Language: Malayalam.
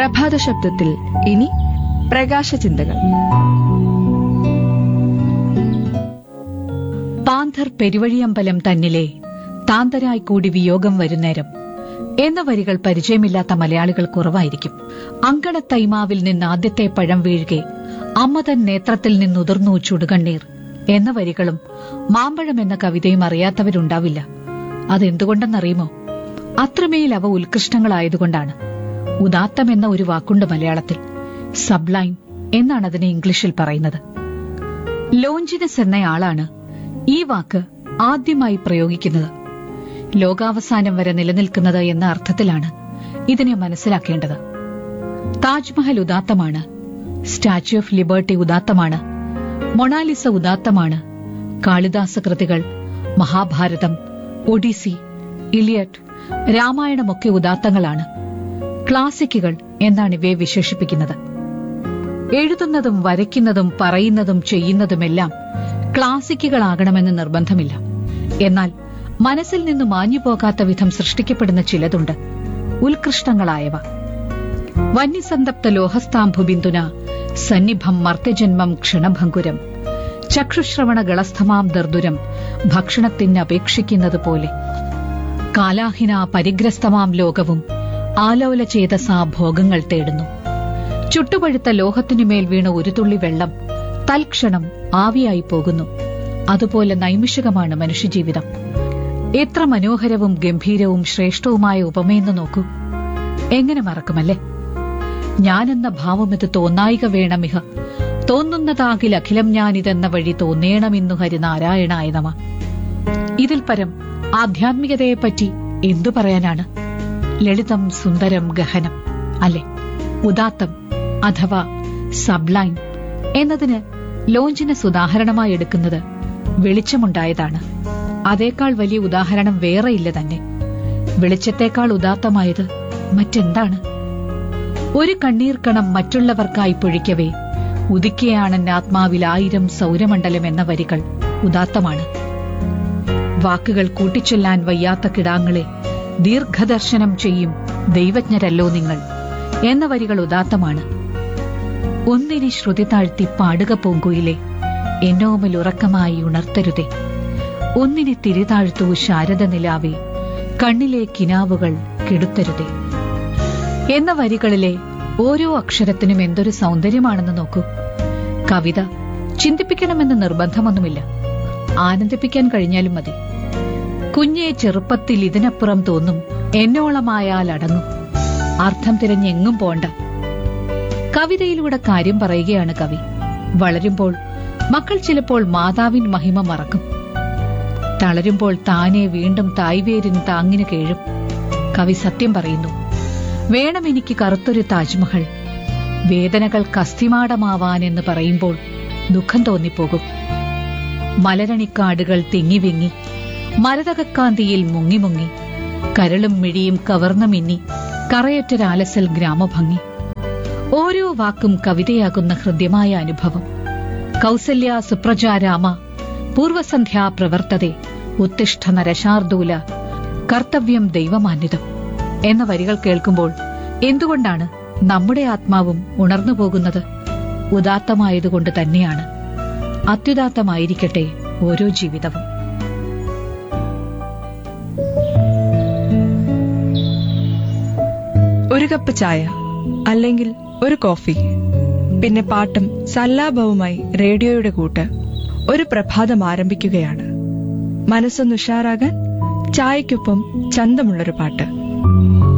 പ്രഭാത ശബ്ദത്തിൽ ഇനി പ്രകാശ ചിന്തകൾ പാന്തർ പെരുവഴിയമ്പലം തന്നിലെ താന്തരായി കൂടി വിയോഗം വരുന്നേരം എന്ന വരികൾ പരിചയമില്ലാത്ത മലയാളികൾ കുറവായിരിക്കും അങ്കണത്തൈമാവിൽ നിന്ന് ആദ്യത്തെ പഴം വീഴുകെ അമ്മ തൻ നേത്രത്തിൽ നിന്നുതിർന്നു ചുടുകണ്ണീർ എന്ന വരികളും മാമ്പഴം എന്ന കവിതയും അറിയാത്തവരുണ്ടാവില്ല അതെന്തുകൊണ്ടെന്നറിയുമോ അത്രമേൽ അവ ഉത്കൃഷ്ടങ്ങളായതുകൊണ്ടാണ് ഉദാത്തം എന്ന ഒരു വാക്കുണ്ട് മലയാളത്തിൽ സബ്ലൈം എന്നാണ് അതിനെ ഇംഗ്ലീഷിൽ പറയുന്നത് ലോഞ്ചിനസ് എന്നയാളാണ് ഈ വാക്ക് ആദ്യമായി പ്രയോഗിക്കുന്നത് ലോകാവസാനം വരെ നിലനിൽക്കുന്നത് എന്ന അർത്ഥത്തിലാണ് ഇതിനെ മനസ്സിലാക്കേണ്ടത് താജ്മഹൽ ഉദാത്തമാണ് സ്റ്റാച്യു ഓഫ് ലിബർട്ടി ഉദാത്തമാണ് മൊണാലിസ ഉദാത്തമാണ് കാളിദാസ കൃതികൾ മഹാഭാരതം ഒഡീസി ഇലിയട്ട് രാമായണമൊക്കെ ഉദാത്തങ്ങളാണ് ക്ലാസിക്കുകൾ എന്നാണ് ഇവയെ വിശേഷിപ്പിക്കുന്നത് എഴുതുന്നതും വരയ്ക്കുന്നതും പറയുന്നതും ചെയ്യുന്നതുമെല്ലാം ക്ലാസിക്കുകളാകണമെന്ന് നിർബന്ധമില്ല എന്നാൽ മനസ്സിൽ നിന്ന് മാഞ്ഞു പോകാത്ത വിധം സൃഷ്ടിക്കപ്പെടുന്ന ചിലതുണ്ട് ഉത്കൃഷ്ടങ്ങളായവ വന്യസന്തപ്ത ലോഹസ്താംഭു ബിന്ദുന സന്നിഭം മർത്യജന്മം ക്ഷണഭങ്കുരം ചക്ഷുശ്രവണ ഗളസ്ഥമാം ദർദുരം ഭക്ഷണത്തിന് അപേക്ഷിക്കുന്നത് പോലെ കാലാഹിന പരിഗ്രസ്തമാം ലോകവും ആലോല ചേതസാ ഭോഗങ്ങൾ തേടുന്നു ചുട്ടുപഴുത്ത ലോഹത്തിനുമേൽ വീണ ഒരു തുള്ളി വെള്ളം തൽക്ഷണം ആവിയായി പോകുന്നു അതുപോലെ നൈമിഷികമാണ് മനുഷ്യജീവിതം എത്ര മനോഹരവും ഗംഭീരവും ശ്രേഷ്ഠവുമായ ഉപമയെന്ന് നോക്കൂ എങ്ങനെ മറക്കുമല്ലേ ഞാനെന്ന ഭാവമിത് തോന്നായിക വേണമിഹ തോന്നുന്നതാകിൽ അഖിലം ഞാനിതെന്ന വഴി തോന്നേണമെന്നു ഹരിനാരായണായ നമ ഇതിൽ പരം ആധ്യാത്മികതയെപ്പറ്റി എന്തു പറയാനാണ് ലളിതം സുന്ദരം ഗഹനം അല്ലെ ഉദാത്തം അഥവാ സബ്ലൈൻ എന്നതിന് ലോഞ്ചിനസ് ഉദാഹരണമായി എടുക്കുന്നത് വെളിച്ചമുണ്ടായതാണ് അതേക്കാൾ വലിയ ഉദാഹരണം വേറെയില്ല തന്നെ വെളിച്ചത്തേക്കാൾ ഉദാത്തമായത് മറ്റെന്താണ് ഒരു കണ്ണീർക്കണം മറ്റുള്ളവർക്കായി പൊഴിക്കവേ ഉദിക്കയാണെൻ ആത്മാവിൽ ആയിരം സൗരമണ്ഡലം എന്ന വരികൾ ഉദാത്തമാണ് വാക്കുകൾ കൂട്ടിച്ചൊല്ലാൻ വയ്യാത്ത കിടാങ്ങളെ ദീർഘദർശനം ചെയ്യും ദൈവജ്ഞരല്ലോ നിങ്ങൾ എന്ന വരികൾ ഉദാത്തമാണ് ഒന്നിനെ ശ്രുതി താഴ്ത്തി പാടുക പൂങ്കുയിലെ എന്നോമൽ ഉറക്കമായി ഉണർത്തരുതേ ഒന്നിനെ തിരിതാഴ്ത്തു ശാരദ നിലാവേ കണ്ണിലെ കിനാവുകൾ കെടുത്തരുതേ എന്ന വരികളിലെ ഓരോ അക്ഷരത്തിനും എന്തൊരു സൗന്ദര്യമാണെന്ന് നോക്കൂ കവിത ചിന്തിപ്പിക്കണമെന്ന് നിർബന്ധമൊന്നുമില്ല ആനന്ദിപ്പിക്കാൻ കഴിഞ്ഞാലും മതി കുഞ്ഞെ ചെറുപ്പത്തിൽ ഇതിനപ്പുറം തോന്നും എന്നോളമായാൽ അടങ്ങും അർത്ഥം തിരഞ്ഞെങ്ങും പോണ്ട കവിതയിലൂടെ കാര്യം പറയുകയാണ് കവി വളരുമ്പോൾ മക്കൾ ചിലപ്പോൾ മാതാവിൻ മഹിമ മറക്കും തളരുമ്പോൾ താനെ വീണ്ടും തായ്വേരിന് താങ്ങിന് കേഴും കവി സത്യം പറയുന്നു വേണം എനിക്ക് കറുത്തൊരു താജ്മഹൽ വേദനകൾ കസ്തിമാടമാവാനെന്ന് പറയുമ്പോൾ ദുഃഖം തോന്നിപ്പോകും മലരണിക്കാടുകൾ തിങ്ങിവിങ്ങി മരതകക്കാന്തിയിൽ മുങ്ങിമുങ്ങി കരളും മിഴിയും കവർന്നു മിന്നി കറയറ്റൊരാലസൽ ഗ്രാമഭംഗി ഓരോ വാക്കും കവിതയാകുന്ന ഹൃദ്യമായ അനുഭവം കൗസല്യ സുപ്രജാരാമ പൂർവസന്ധ്യാ പ്രവർത്തതെ ഉത്തിഷ്ഠ നരശാർദൂല കർത്തവ്യം ദൈവമാന്യതം എന്ന വരികൾ കേൾക്കുമ്പോൾ എന്തുകൊണ്ടാണ് നമ്മുടെ ആത്മാവും ഉണർന്നു പോകുന്നത് ഉദാത്തമായതുകൊണ്ട് തന്നെയാണ് അത്യുദാത്തമായിരിക്കട്ടെ ഓരോ ജീവിതവും ഒരു കപ്പ് ചായ അല്ലെങ്കിൽ ഒരു കോഫി പിന്നെ പാട്ടും സല്ലാപവുമായി റേഡിയോയുടെ കൂട്ട് ഒരു പ്രഭാതം ആരംഭിക്കുകയാണ് മനസ്സൊന്ന് ഉഷാറാകാൻ ചായക്കൊപ്പം ചന്തമുള്ളൊരു പാട്ട്